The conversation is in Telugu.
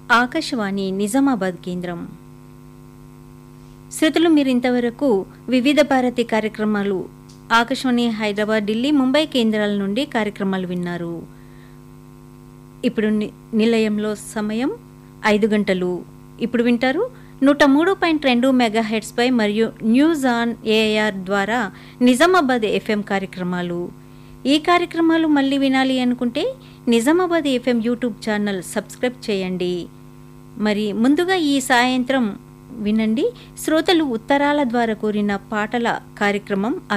ఆకాశవాణి నిజామాబాద్ కేంద్రం శ్రుతులు మీరు ఇంతవరకు వివిధ భారతి కార్యక్రమాలు ఆకాశవాణి హైదరాబాద్ ఢిల్లీ ముంబై కేంద్రాల నుండి కార్యక్రమాలు విన్నారు ఇప్పుడు ని- నిలయంలో సమయం ఐదు గంటలు ఇప్పుడు వింటారు నూట మూడు పాయింట్ రెండు మెగా పై మరియు న్యూస్ ఆన్ ఏఆర్ ద్వారా నిజామాబాద్ ఎఫ్ఎం కార్యక్రమాలు ఈ కార్యక్రమాలు మళ్ళీ వినాలి అనుకుంటే Nizamabad FM YouTube channel subscribe చేయండి మరి ముందుగా ఈ సాయంత్రం వినండి శ్రోతలు ఉత్తరాల ద్వారా కోరిన పాటల కార్యక్రమం